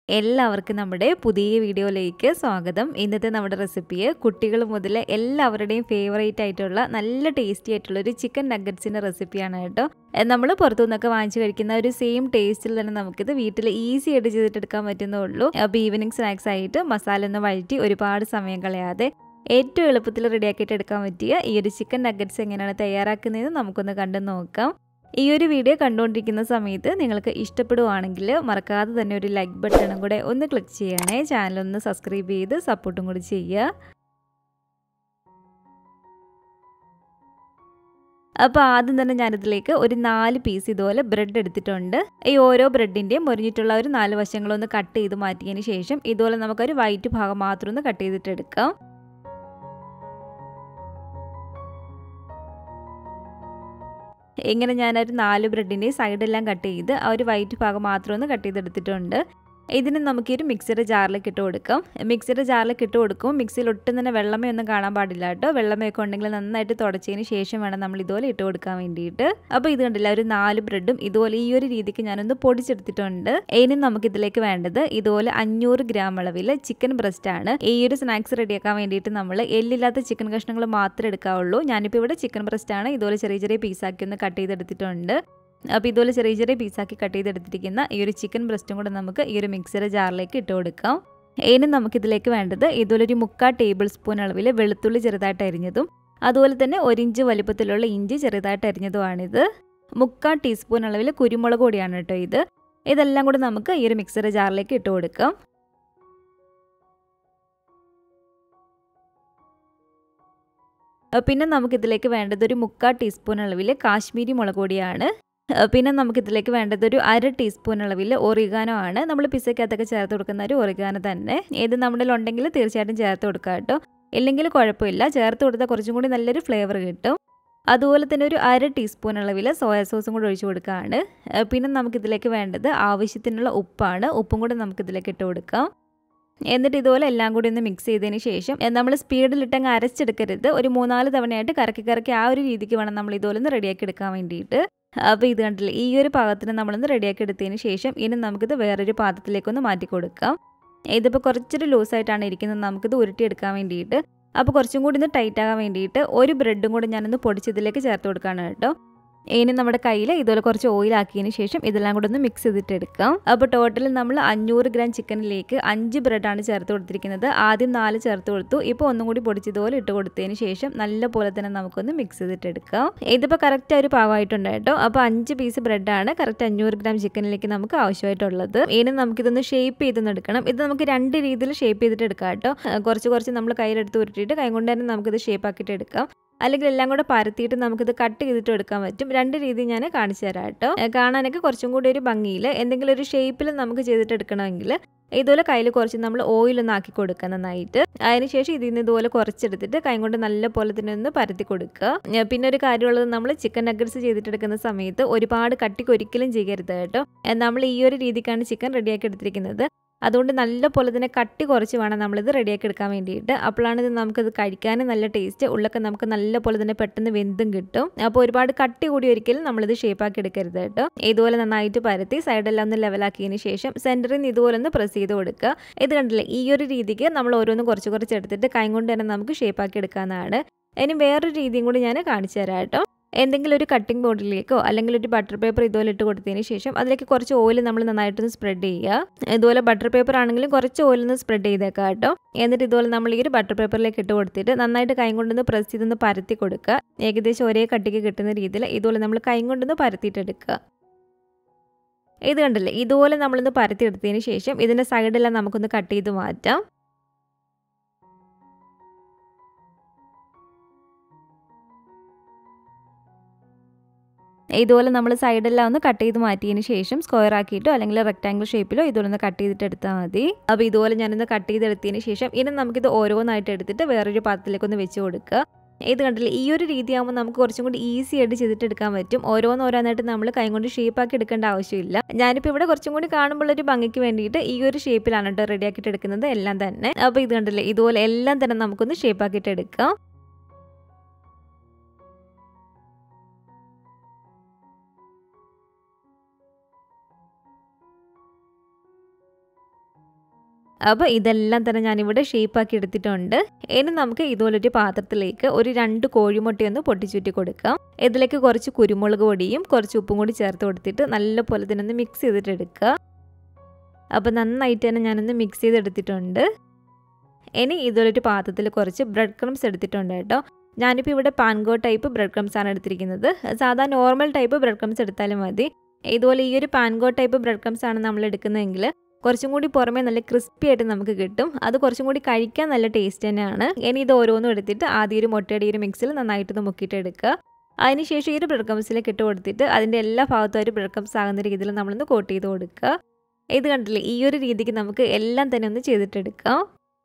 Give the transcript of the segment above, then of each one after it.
എല്ലാവർക്കും നമ്മുടെ പുതിയ വീഡിയോയിലേക്ക് സ്വാഗതം ഇന്നത്തെ നമ്മുടെ റെസിപ്പി കുട്ടികൾ മുതൽ എല്ലാവരുടെയും ഫേവറേറ്റ് ആയിട്ടുള്ള നല്ല ടേസ്റ്റി ആയിട്ടുള്ള ഒരു ചിക്കൻ നഗറ്റ്സിൻ്റെ റെസിപ്പിയാണ് കേട്ടോ നമ്മൾ പുറത്തുനിന്നൊക്കെ വാങ്ങിച്ച് കഴിക്കുന്ന ഒരു സെയിം ടേസ്റ്റിൽ തന്നെ നമുക്കിത് വീട്ടിൽ ഈസി ആയിട്ട് ചെയ്തിട്ടെടുക്കാൻ പറ്റുന്നേ ഉള്ളൂ അപ്പോൾ ഈവനിങ് സ്നാക്സ് ആയിട്ട് മസാല ഒന്ന് വഴറ്റി ഒരുപാട് സമയം കളയാതെ ഏറ്റവും എളുപ്പത്തിൽ റെഡിയാക്കിയിട്ട് എടുക്കാൻ പറ്റിയ ഈ ഒരു ചിക്കൻ നഗറ്റ്സ് എങ്ങനെയാണ് തയ്യാറാക്കുന്നതെന്ന് നമുക്കൊന്ന് കണ്ടു നോക്കാം ഈ ഒരു വീഡിയോ കണ്ടുകൊണ്ടിരിക്കുന്ന സമയത്ത് നിങ്ങൾക്ക് ഇഷ്ടപ്പെടുവാണെങ്കിൽ മറക്കാതെ തന്നെ ഒരു ലൈക്ക് ബട്ടണും കൂടെ ഒന്ന് ക്ലിക്ക് ചെയ്യണേ ചാനലൊന്ന് സബ്സ്ക്രൈബ് ചെയ്ത് സപ്പോർട്ടും കൂടി ചെയ്യുക അപ്പോൾ ആദ്യം തന്നെ ഞാനിതിലേക്ക് ഒരു നാല് പീസ് ഇതുപോലെ ബ്രെഡ് എടുത്തിട്ടുണ്ട് ഈ ഓരോ ബ്രെഡിൻ്റെയും മുരിഞ്ഞിട്ടുള്ള ഒരു നാല് വശങ്ങളൊന്ന് കട്ട് ചെയ്ത് മാറ്റിയതിന് ശേഷം ഇതുപോലെ നമുക്കൊരു വൈറ്റ് ഭാഗം മാത്രം ഒന്ന് കട്ട് ചെയ്തിട്ട് എടുക്കാം ഇങ്ങനെ ഞാനൊരു നാല് ബ്രെഡിൻ്റെ സൈഡെല്ലാം കട്ട് ചെയ്ത് ആ ഒരു വൈറ്റ് ഭാഗം മാത്രം ഒന്ന് കട്ട് ചെയ്തെടുത്തിട്ടുണ്ട് ഇതിന് നമുക്ക് ഒരു മിക്സിയുടെ ജാറിലേക്ക് ഇട്ട് കൊടുക്കാം മിക്സിയുടെ ജാറിലേക്ക് ഇട്ട് കൊടുക്കും മിക്സിയിൽ ഒട്ടും തന്നെ വെള്ളമേ ഒന്നും കാണാൻ പാടില്ല കേട്ടോ വെള്ളമയൊക്കെ ഉണ്ടെങ്കിൽ നന്നായിട്ട് തുടച്ചതിന് ശേഷം വേണം നമ്മൾ ഇതുപോലെ ഇട്ട് കൊടുക്കാൻ വേണ്ടിയിട്ട് അപ്പോൾ ഇത് കണ്ടില്ല ഒരു നാല് ബ്രെഡും ഇതുപോലെ ഈ ഒരു രീതിക്ക് ഞാനൊന്ന് പൊടിച്ചെടുത്തിട്ടുണ്ട് ഇനി നമുക്ക് ഇതിലേക്ക് വേണ്ടത് ഇതുപോലെ അഞ്ഞൂറ് ഗ്രാം അളവിൽ ചിക്കൻ ബ്രസ്റ്റ് ആണ് ഈ ഒരു സ്നാക്സ് റെഡിയാക്കാൻ വേണ്ടിയിട്ട് നമ്മൾ എല്ലില്ലാത്ത ചിക്കൻ കഷ്ണങ്ങൾ മാത്രമേ എടുക്കാവുള്ളൂ ഞാനിപ്പോൾ ഇവിടെ ചിക്കൻ ബ്രസ്റ്റ് ആണ് ഇതുപോലെ ചെറിയ ചെറിയ പീസാക്കി ഒന്ന് കട്ട് ചെയ്തെടുത്തിട്ടുണ്ട് അപ്പോൾ ഇതുപോലെ ചെറിയ ചെറിയ പീസാക്കി കട്ട് ചെയ്തെടുത്തിരിക്കുന്ന ഈ ഒരു ചിക്കൻ ബ്രസ്റ്റും കൂടെ നമുക്ക് ഈ ഒരു മിക്സിയുടെ ജാറിലേക്ക് ഇട്ട് കൊടുക്കാം ഇനി നമുക്കിതിലേക്ക് വേണ്ടത് ഇതുപോലെ ഒരു മുക്കാൽ ടേബിൾ സ്പൂൺ അളവിൽ വെളുത്തുള്ളി ചെറുതായിട്ട് അരിഞ്ഞതും അതുപോലെ തന്നെ ഒരു ഇഞ്ച് വലിപ്പത്തിലുള്ള ഇഞ്ചി ചെറുതായിട്ട് അരിഞ്ഞതുമാണിത് മുക്കാൽ ടീസ്പൂൺ അളവിൽ കുരുമുളക് പൊടിയാണ് കേട്ടോ ഇത് ഇതെല്ലാം കൂടെ നമുക്ക് ഈ ഒരു മിക്സിയുടെ ജാറിലേക്ക് ഇട്ട് കൊടുക്കാം പിന്നെ നമുക്കിതിലേക്ക് വേണ്ടത് ഒരു മുക്കാൽ ടീസ്പൂൺ അളവിൽ കാശ്മീരി മുളക് പൊടിയാണ് പിന്നെ നമുക്കിതിലേക്ക് വേണ്ടത് ഒരു അര ടീസ്പൂൺ അളവിൽ ഒറിഗാനോ ആണ് നമ്മൾ പിസയ്ക്കകത്തൊക്കെ ചേർത്ത് കൊടുക്കുന്ന ഒരു ഒറിഗാനോ തന്നെ ഏത് നമ്മുടെ ഉണ്ടെങ്കിൽ തീർച്ചയായിട്ടും ചേർത്ത് കൊടുക്കുക കേട്ടോ ഇല്ലെങ്കിൽ കുഴപ്പമില്ല ചേർത്ത് കൊടുത്താൽ കുറച്ചും കൂടി നല്ലൊരു ഫ്ലേവർ കിട്ടും അതുപോലെ തന്നെ ഒരു അര ടീസ്പൂൺ അളവിൽ സോയ സോസും കൂടി ഒഴിച്ചു കൊടുക്കുകയാണ് പിന്നെ നമുക്കിതിലേക്ക് വേണ്ടത് ആവശ്യത്തിനുള്ള ഉപ്പാണ് ഉപ്പും കൂടി നമുക്കിതിലേക്ക് ഇട്ട് കൊടുക്കാം എന്നിട്ട് ഇതുപോലെ എല്ലാം കൂടി ഒന്ന് മിക്സ് ചെയ്തതിന് ശേഷം നമ്മൾ സ്പീഡിലിട്ടങ്ങ് അരച്ചെടുക്കരുത് ഒരു മൂന്നാല് തവണയായിട്ട് കറക്കി കറക്കി ആ ഒരു രീതിക്ക് വേണം നമ്മൾ ഇതുപോലെ ഒന്ന് റെഡിയാക്കി എടുക്കാൻ വേണ്ടിയിട്ട് അപ്പോൾ ഇത് കണ്ടില്ല ഈ ഒരു പാകത്തിന് നമ്മളൊന്ന് റെഡിയാക്കി എടുത്തതിന് ശേഷം ഇനി നമുക്കിത് വേറൊരു പാത്രത്തിലേക്കൊന്ന് മാറ്റി കൊടുക്കാം ഇതിപ്പോൾ കുറച്ചൊരു ലൂസായിട്ടാണ് ഇരിക്കുന്നത് നമുക്കിത് ഉരുട്ടിയെടുക്കാൻ വേണ്ടിയിട്ട് അപ്പോൾ കുറച്ചും കൂടി ഒന്ന് ടൈറ്റ് ആകാൻ വേണ്ടിയിട്ട് ഒരു ബ്രെഡും കൂടി ഞാനൊന്ന് പൊടിച്ചതിലേക്ക് ചേർത്ത് കൊടുക്കുകയാണ് കേട്ടോ ഇനി നമ്മുടെ കയ്യിൽ ഇതുപോലെ കുറച്ച് ഓയിലാക്കിയതിന് ശേഷം ഇതെല്ലാം കൂടെ ഒന്ന് മിക്സ് ചെയ്തിട്ട് എടുക്കാം അപ്പോൾ ടോട്ടൽ നമ്മൾ അഞ്ഞൂറ് ഗ്രാം ചിക്കനിലേക്ക് അഞ്ച് ബ്രെഡാണ് ചേർത്ത് കൊടുത്തിരിക്കുന്നത് ആദ്യം നാല് ചേർത്ത് കൊടുത്തു ഇപ്പോൾ ഒന്നും കൂടി പൊടിച്ചതുപോലെ ഇട്ട് കൊടുത്തതിന് ശേഷം നല്ല പോലെ തന്നെ നമുക്കൊന്ന് മിക്സ് ചെയ്തിട്ട് എടുക്കാം ഇതിപ്പോൾ കറക്റ്റ് ഒരു പാകമായിട്ടുണ്ട് കേട്ടോ അപ്പോൾ അഞ്ച് പീസ് ബ്രെഡാണ് കറക്റ്റ് അഞ്ഞൂറ് ഗ്രാം ചിക്കനിലേക്ക് നമുക്ക് ആവശ്യമായിട്ടുള്ളത് ഇനി നമുക്കിതൊന്ന് ഷേപ്പ് ചെയ്തൊന്ന് എടുക്കണം ഇത് നമുക്ക് രണ്ട് രീതിയിൽ ഷേപ്പ് ചെയ്തിട്ട് എടുക്കാം കേട്ടോ കുറച്ച് കുറച്ച് നമ്മൾ കയ്യിലെടുത്ത് ഉരുട്ടിയിട്ട് കൈ കൊണ്ട് തന്നെ നമുക്കിത് ഷേപ്പ് ആക്കിയിട്ട് എടുക്കാം അല്ലെങ്കിൽ എല്ലാം കൂടെ പരത്തിയിട്ട് നമുക്കിത് കട്ട് ചെയ്തിട്ട് എടുക്കാൻ പറ്റും രണ്ട് രീതി ഞാൻ കാണിച്ചു തരാം കേട്ടോ കാണാനൊക്കെ കുറച്ചും കൂടി ഒരു ഭംഗിയിൽ എന്തെങ്കിലും ഒരു ഷേപ്പിൽ നമുക്ക് ചെയ്തിട്ട് എടുക്കണമെങ്കിൽ ഇതുപോലെ കയ്യിൽ കുറച്ച് നമ്മൾ ഓയിലൊന്ന് ആക്കി കൊടുക്കുക നന്നായിട്ട് അതിനുശേഷം ഇതിൽ നിന്ന് ഇതുപോലെ കുറച്ചെടുത്തിട്ട് കൈ കൊണ്ട് നല്ല പോലെ തന്നെ ഒന്ന് പരത്തി കൊടുക്കുക പിന്നെ ഒരു കാര്യമുള്ളത് നമ്മൾ ചിക്കൻ നഗറ്റ്സ് ചെയ്തിട്ടെടുക്കുന്ന സമയത്ത് ഒരുപാട് കട്ടിക്ക് ഒരിക്കലും ചെയ്യരുത് കേട്ടോ നമ്മൾ ഈ ഒരു രീതിക്കാണ് ചിക്കൻ റെഡിയാക്കി എടുത്തിരിക്കുന്നത് അതുകൊണ്ട് നല്ല പോലെ തന്നെ കട്ടി കുറച്ച് വേണം നമ്മളിത് റെഡിയാക്കി എടുക്കാൻ വേണ്ടിയിട്ട് അപ്പോഴാണ് ഇത് നമുക്കിത് കഴിക്കാനും നല്ല ടേസ്റ്റ് ഉള്ളൊക്കെ നമുക്ക് നല്ല പോലെ തന്നെ പെട്ടെന്ന് വെന്തും കിട്ടും അപ്പോൾ ഒരുപാട് കട്ടി കൂടി ഒരിക്കലും നമ്മളിത് ഷേപ്പാക്കി എടുക്കരുത് കേട്ടോ ഇതുപോലെ നന്നായിട്ട് പരത്തി സൈഡെല്ലാം ഒന്ന് ലെവലാക്കിയതിന് ശേഷം സെൻറ്ററിൽ നിന്ന് ഇതുപോലെ ഒന്ന് പ്രസ് ചെയ്ത് കൊടുക്കുക ഇത് കണ്ടില്ലേ ഈ ഒരു രീതിക്ക് നമ്മൾ ഓരോന്ന് കുറച്ച് കുറച്ച് എടുത്തിട്ട് കൈ കൊണ്ട് തന്നെ നമുക്ക് ഷേപ്പാക്കി എടുക്കാവുന്നതാണ് ഇനി വേറൊരു രീതിയും കൂടി ഞാൻ കാണിച്ചു തരാം കേട്ടോ എന്തെങ്കിലും ഒരു കട്ടിംഗ് ബോർഡിലേക്കോ അല്ലെങ്കിൽ ഒരു ബട്ടർ പേപ്പർ ഇതുപോലെ ഇട്ട് കൊടുത്തതിന് ശേഷം അതിലേക്ക് കുറച്ച് ഓയിൽ നമ്മൾ നന്നായിട്ടൊന്ന് സ്പ്രെഡ് ചെയ്യുക ഇതുപോലെ ബട്ടർ പേപ്പർ ആണെങ്കിലും കുറച്ച് ഓയിൽ ഒന്ന് സ്പ്രെഡ് ചെയ്തേക്കാം കേട്ടോ എന്നിട്ട് ഇതുപോലെ നമ്മൾ ഈ ഒരു ബട്ടർ പേപ്പറിലേക്ക് ഇട്ട് കൊടുത്തിട്ട് നന്നായിട്ട് കൈ കൊണ്ടൊന്ന് പ്രസ് ചെയ്തൊന്ന് പരത്തി കൊടുക്കുക ഏകദേശം ഒരേ കട്ടിക്ക് കിട്ടുന്ന രീതിയിൽ ഇതുപോലെ നമ്മൾ കൈ കൊണ്ടൊന്ന് പരത്തിയിട്ടെടുക്കുക ഇത് കണ്ടില്ലേ ഇതുപോലെ നമ്മളൊന്ന് പരത്തിയെടുത്തതിന് ശേഷം ഇതിൻ്റെ സൈഡെല്ലാം നമുക്കൊന്ന് കട്ട് ചെയ്ത് മാറ്റാം ഇതുപോലെ നമ്മൾ സൈഡെല്ലാം ഒന്ന് കട്ട് ചെയ്ത് മാറ്റിയതിന് ശേഷം സ്ക്വയർ ആക്കിയിട്ടോ അല്ലെങ്കിൽ റെക്ടാങ്കിൾ ഷേപ്പിലോ ഇതുപോലെ ഒന്ന് കട്ട് ചെയ്തിട്ട് എടുത്താൽ മതി അപ്പോൾ ഇതുപോലെ ഞാനൊന്ന് കട്ട് ചെയ്തെടുത്തതിന് ശേഷം ഇനി നമുക്കിത് ഓരോന്നായിട്ട് എടുത്തിട്ട് വേറൊരു പാത്രത്തിലേക്ക് ഒന്ന് വെച്ച് കൊടുക്കുക ഇത് കണ്ടില്ല ഈ ഒരു രീതിയാകുമ്പോൾ നമുക്ക് കുറച്ചും കൂടി ഈസി ആയിട്ട് ചെയ്തിട്ട് എടുക്കാൻ പറ്റും ഓരോന്നോരോന്നായിട്ട് നമ്മൾ കൈ കൊണ്ട് ഷേപ്പാക്കി എടുക്കേണ്ട ആവശ്യമില്ല ഞാനിപ്പോൾ ഇവിടെ കുറച്ചും കൂടി കാണുമ്പോൾ ഒരു ഭംഗിക്ക് വേണ്ടിയിട്ട് ഈ ഒരു ഷേപ്പിലാണ് കേട്ടോ റെഡി ആക്കിയിട്ട് എടുക്കുന്നത് എല്ലാം തന്നെ അപ്പോൾ ഇത് കണ്ടില്ലേ ഇതുപോലെ എല്ലാം തന്നെ നമുക്കൊന്ന് ഷേപ്പാക്കിയിട്ട് എടുക്കാം അപ്പോൾ ഇതെല്ലാം തന്നെ ഞാനിവിടെ ഷേപ്പാക്കി എടുത്തിട്ടുണ്ട് ഇനി നമുക്ക് ഇതുപോലൊരു പാത്രത്തിലേക്ക് ഒരു രണ്ട് കോഴിമുട്ടയൊന്ന് പൊട്ടിച്ചുറ്റി കൊടുക്കാം ഇതിലേക്ക് കുറച്ച് കുരുമുളക് പൊടിയും കുറച്ച് ഉപ്പും കൂടി ചേർത്ത് കൊടുത്തിട്ട് നല്ലപോലെ തന്നെ ഒന്ന് മിക്സ് ചെയ്തിട്ട് എടുക്കുക അപ്പോൾ നന്നായിട്ട് തന്നെ ഞാനൊന്ന് മിക്സ് ചെയ്തെടുത്തിട്ടുണ്ട് ഇനി ഇതുപോലൊരു പാത്രത്തിൽ കുറച്ച് ബ്രെഡ് ക്രംസ് എടുത്തിട്ടുണ്ട് കേട്ടോ ഞാനിപ്പോൾ ഇവിടെ പാൻകോ ടൈപ്പ് ബ്രെഡ് ക്രംസ് ആണ് എടുത്തിരിക്കുന്നത് സാധാ നോർമൽ ടൈപ്പ് ബ്രെഡ് ക്രംസ് എടുത്താലും മതി ഇതുപോലെ ഈ ഒരു പാൻകോ ടൈപ്പ് ബ്രെഡ് ക്രംസ് ആണ് നമ്മൾ എടുക്കുന്നതെങ്കിൽ കുറച്ചും കൂടി പുറമേ നല്ല ക്രിസ്പി ആയിട്ട് നമുക്ക് കിട്ടും അത് കുറച്ചും കൂടി കഴിക്കാൻ നല്ല ടേസ്റ്റ് തന്നെയാണ് ഇനി ഇത് ഓരോന്നും എടുത്തിട്ട് ആദ്യം ഒരു മുട്ടയുടെ ഈ ഒരു മിക്സിൽ നന്നായിട്ടൊന്ന് മുക്കിയിട്ട് എടുക്കുക അതിനുശേഷം ഈ ഒരു ബ്രെഡ് ക്രംസിലേക്ക് ഇട്ട് കൊടുത്തിട്ട് അതിൻ്റെ എല്ലാ ഭാഗത്തും ഒരു ബ്രെഡ് ക്രംസ് ആകുന്ന രീതിയിൽ നമ്മളൊന്ന് കോട്ട് ചെയ്ത് കൊടുക്കുക ഇത് കണ്ടില്ലേ ഈ ഒരു രീതിക്ക് നമുക്ക് എല്ലാം തന്നെ ഒന്ന് ചെയ്തിട്ടെടുക്കാം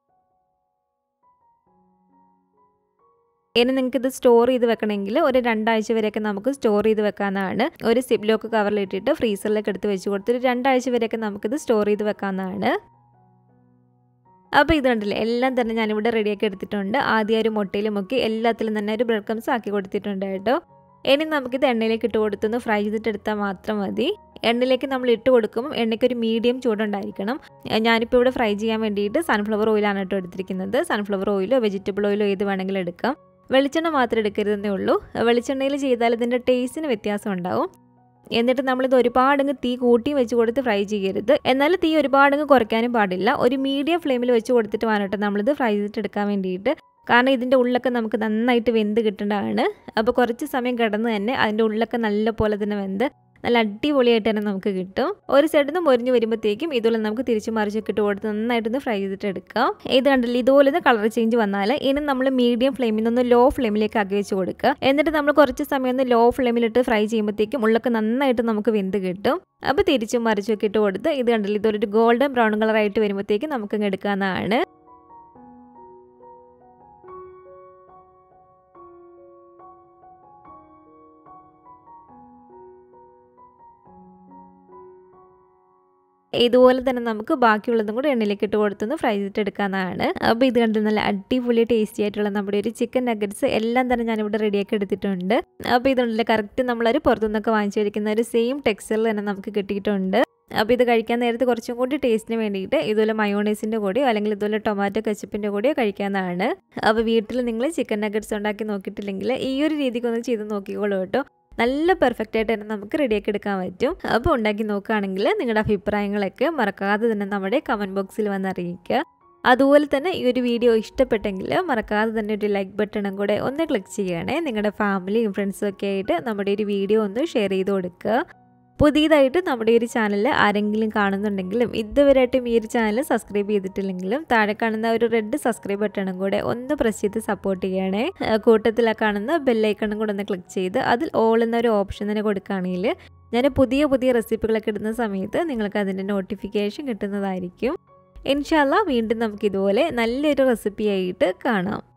ഇനി നിങ്ങൾക്ക് ഇത് സ്റ്റോർ ചെയ്ത് വെക്കണമെങ്കിൽ ഒരു രണ്ടാഴ്ച വരെയൊക്കെ നമുക്ക് സ്റ്റോർ ചെയ്ത് വെക്കാവുന്നതാണ് ഒരു സിപ്പ് ലോക്ക് കവറിലിട്ടിട്ട് ഫ്രീസറിലേക്ക് എടുത്ത് വെച്ച് കൊടുത്തിട്ട് രണ്ടാഴ്ച വരെയൊക്കെ നമുക്കിത് സ്റ്റോർ ചെയ്ത് വെക്കാവുന്നതാണ് അപ്പോൾ ഇത് കണ്ടില്ലേ എല്ലാം തന്നെ ഞാനിവിടെ റെഡിയാക്കി എടുത്തിട്ടുണ്ട് ആദ്യം ഒരു മുട്ടയിൽ മുക്കി എല്ലാത്തിലും തന്നെ ഒരു ബ്രെഡ് ക്രംസ് ആക്കി കൊടുത്തിട്ടുണ്ട് കേട്ടോ ഇനി നമുക്കിത് എണ്ണയിലേക്ക് ഇട്ട് കൊടുത്തൊന്ന് ഫ്രൈ ചെയ്തിട്ട് എടുത്താൽ മാത്രം മതി എണ്ണയിലേക്ക് നമ്മൾ ഇട്ട് കൊടുക്കുമ്പോൾ എണ്ണയ്ക്ക് ഒരു മീഡിയം ചൂടുണ്ടായിരിക്കണം ഞാനിപ്പോൾ ഇവിടെ ഫ്രൈ ചെയ്യാൻ വേണ്ടിയിട്ട് സൺഫ്ലവർ ഓയിലാണ് കേട്ടോ എടുത്തിരിക്കുന്നത് സൺഫ്ലവർ ഓയിലോ വെജിറ്റബിൾ ഓയിലോ ഏത് വേണമെങ്കിലും എടുക്കാം വെളിച്ചെണ്ണ മാത്രം എടുക്കരുതെന്നേ ഉള്ളൂ വെളിച്ചെണ്ണയിൽ ചെയ്താൽ ഇതിൻ്റെ ടേസ്റ്റിന് വ്യത്യാസം ഉണ്ടാവും എന്നിട്ട് നമ്മളിത് ഒരുപാടങ്ങ് തീ കൂട്ടി വെച്ച് കൊടുത്ത് ഫ്രൈ ചെയ്യരുത് എന്നാൽ തീ ഒരുപാടങ്ങ് കുറയ്ക്കാനും പാടില്ല ഒരു മീഡിയം ഫ്ലെയിമിൽ വെച്ച് കൊടുത്തിട്ട് വേണം കേട്ടോ നമ്മളിത് ഫ്രൈ ചെയ്തിട്ട് എടുക്കാൻ വേണ്ടിയിട്ട് കാരണം ഇതിൻ്റെ ഉള്ളൊക്കെ നമുക്ക് നന്നായിട്ട് വെന്ത് കിട്ടേണ്ടതാണ് അപ്പോൾ കുറച്ച് സമയം കിടന്ന് തന്നെ അതിൻ്റെ ഉള്ളൊക്കെ നല്ല പോലെ തന്നെ വെന്ത് നല്ല അടിപൊളിയായിട്ട് തന്നെ നമുക്ക് കിട്ടും ഒരു സൈഡിൽ നിന്ന് മൊരിഞ്ഞ് വരുമ്പോഴത്തേക്കും ഇതുപോലെ നമുക്ക് തിരിച്ചു മറിച്ചൊക്കെ ഇട്ട് കൊടുത്ത് നന്നായിട്ടൊന്ന് ഫ്രൈ ചെയ്തിട്ട് എടുക്കാം ഇത് കണ്ടില്ല ഇതുപോലെ കളർ ചേഞ്ച് വന്നാൽ ഇനി നമ്മൾ മീഡിയം ഫ്ലെയിമിൽ നിന്ന് ലോ ഫ്ലെയിമിലേക്ക് ആക്കി വെച്ച് കൊടുക്കുക എന്നിട്ട് നമ്മൾ കുറച്ച് സമയം ഒന്ന് ലോ ഫ്ലെയിമിലിട്ട് ഫ്രൈ ചെയ്യുമ്പോഴത്തേക്കും ഉള്ളൊക്കെ നന്നായിട്ട് നമുക്ക് വെന്ത് കിട്ടും അപ്പോൾ തിരിച്ചും മറിച്ചൊക്കെ ഇട്ട് കൊടുത്ത് ഇത് കണ്ടില്ല ഇതൊരു ഗോൾഡൻ ബ്രൗൺ കളറായിട്ട് വരുമ്പോഴത്തേക്കും നമുക്ക് എടുക്കാവുന്നതാണ് ഇതുപോലെ തന്നെ നമുക്ക് ബാക്കിയുള്ളതും കൂടെ എണ്ണയിലേക്ക് ഇട്ട് കൊടുത്തൊന്ന് ഫ്രൈ ചെയ്തിട്ട് എടുക്കാവുന്നതാണ് അപ്പോൾ ഇത് കണ്ട് നല്ല അടിപൊളി ടേസ്റ്റി ആയിട്ടുള്ള നമ്മുടെ ഒരു ചിക്കൻ നഗറ്റ്സ് എല്ലാം തന്നെ ഞാനിവിടെ റെഡിയാക്കി എടുത്തിട്ടുണ്ട് അപ്പോൾ ഇതുണ്ടല്ലോ കറക്റ്റ് നമ്മളൊരു പുറത്തുനിന്നൊക്കെ വാങ്ങിച്ചു കഴിക്കുന്ന ഒരു സെയിം ടെക്സ്ചറിൽ തന്നെ നമുക്ക് കിട്ടിയിട്ടുണ്ട് അപ്പോൾ ഇത് കഴിക്കാൻ നേരത്തെ കുറച്ചും കൂടി ടേസ്റ്റിന് വേണ്ടിയിട്ട് ഇതുപോലെ മയോണൈസിൻ്റെ കൂടെയോ അല്ലെങ്കിൽ ഇതുപോലെ ടൊമാറ്റോ കച്ചപ്പിൻ്റെ കൂടെയോ കഴിക്കാവുന്നതാണ് അപ്പോൾ വീട്ടിൽ നിങ്ങൾ ചിക്കൻ നഗറ്റ്സ് ഉണ്ടാക്കി നോക്കിയിട്ടില്ലെങ്കിൽ ഈ ഒരു രീതിക്കൊന്ന് ചെയ്ത് നോക്കിക്കോളൂ കേട്ടോ നല്ല പെർഫെക്റ്റ് ആയിട്ട് തന്നെ നമുക്ക് റെഡിയാക്കി എടുക്കാൻ പറ്റും അപ്പോൾ ഉണ്ടാക്കി നോക്കുകയാണെങ്കിൽ നിങ്ങളുടെ അഭിപ്രായങ്ങളൊക്കെ മറക്കാതെ തന്നെ നമ്മുടെ കമൻറ്റ് ബോക്സിൽ വന്ന് അറിയിക്കുക അതുപോലെ തന്നെ ഈ ഒരു വീഡിയോ ഇഷ്ടപ്പെട്ടെങ്കിൽ മറക്കാതെ തന്നെ ഒരു ലൈക്ക് ബട്ടണും കൂടെ ഒന്ന് ക്ലിക്ക് ചെയ്യണേ നിങ്ങളുടെ ഫാമിലിയും ഫ്രണ്ട്സും ഒക്കെ ആയിട്ട് നമ്മുടെ ഒരു വീഡിയോ ഒന്ന് ഷെയർ ചെയ്ത് കൊടുക്കുക പുതിയതായിട്ട് നമ്മുടെ ഈ ഒരു ചാനൽ ആരെങ്കിലും കാണുന്നുണ്ടെങ്കിലും ഇതുവരെയായിട്ടും ഈ ഒരു ചാനൽ സബ്സ്ക്രൈബ് ചെയ്തിട്ടില്ലെങ്കിലും താഴെ കാണുന്ന ഒരു റെഡ് സബ്സ്ക്രൈബ് ബട്ടണും കൂടെ ഒന്ന് പ്രസ് ചെയ്ത് സപ്പോർട്ട് ചെയ്യണേ കൂട്ടത്തിൽ കാണുന്ന ബെല്ലൈക്കണും കൂടെ ഒന്ന് ക്ലിക്ക് ചെയ്ത് അതിൽ ഓൾ എന്ന ഒരു ഓപ്ഷൻ തന്നെ കൊടുക്കുകയാണെങ്കിൽ ഞാൻ പുതിയ പുതിയ റെസിപ്പികളൊക്കെ ഇടുന്ന സമയത്ത് നിങ്ങൾക്ക് അതിൻ്റെ നോട്ടിഫിക്കേഷൻ കിട്ടുന്നതായിരിക്കും ഇൻഷാല്ല വീണ്ടും നമുക്ക് ഇതുപോലെ നല്ലൊരു റെസിപ്പി ആയിട്ട് കാണാം